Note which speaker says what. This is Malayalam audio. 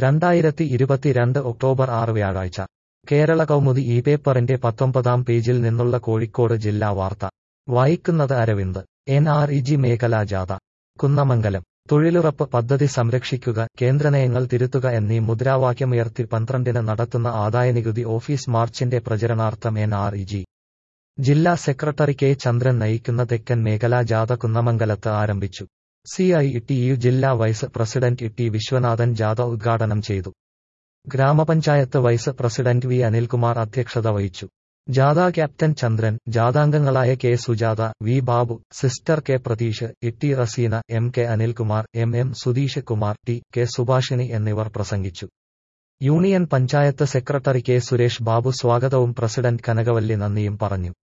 Speaker 1: രണ്ടായിരത്തി ഇരുപത്തിരണ്ട് ഒക്ടോബർ ആറ് വ്യാഴാഴ്ച കേരള കൗമുദി ഈ പേപ്പറിന്റെ പത്തൊമ്പതാം പേജിൽ നിന്നുള്ള കോഴിക്കോട് ജില്ലാ വാർത്ത വായിക്കുന്നത് Aravind N R E G മേഖലാ ജാഥ കുന്നമംഗലം തൊഴിലുറപ്പ് പദ്ധതി സംരക്ഷിക്കുക കേന്ദ്രനയങ്ങൾ തിരുത്തുക എന്നീ മുദ്രാവാക്യമുയർത്തി പന്ത്രണ്ടിന് നടത്തുന്ന ആദായനികുതി ഓഫീസ് മാർച്ചിന്റെ പ്രചരണാർത്ഥം എൻ ആർ ഇ ജി ജില്ലാ സെക്രട്ടറി കെ ചന്ദ്രൻ നയിക്കുന്ന തെക്കൻ മേഖലാ ജാഥ കുന്നമംഗലത്ത് ആരംഭിച്ചു സി ഐ ടി യു ജില്ലാ വൈസ് പ്രസിഡന്റ് ടി വിശ്വനാഥൻ ജാഥ ഉദ്ഘാടനം ചെയ്തു ഗ്രാമപഞ്ചായത്ത് വൈസ് പ്രസിഡന്റ് വി അനിൽകുമാർ അധ്യക്ഷത വഹിച്ചു ജാഥ ക്യാപ്റ്റൻ ചന്ദ്രൻ ജാഥാംഗങ്ങളായ K Sujatha V Babu sister K Pratheesh Itty Raseena M K Anilkumar M M Sudheesh Kumar T K Subhashini എന്നിവർ പ്രസംഗിച്ചു union panchayat secretary K Suresh Babu സ്വാഗതവും പ്രസിഡന്റ് കനകവല്ലി നന്ദിയും പറഞ്ഞു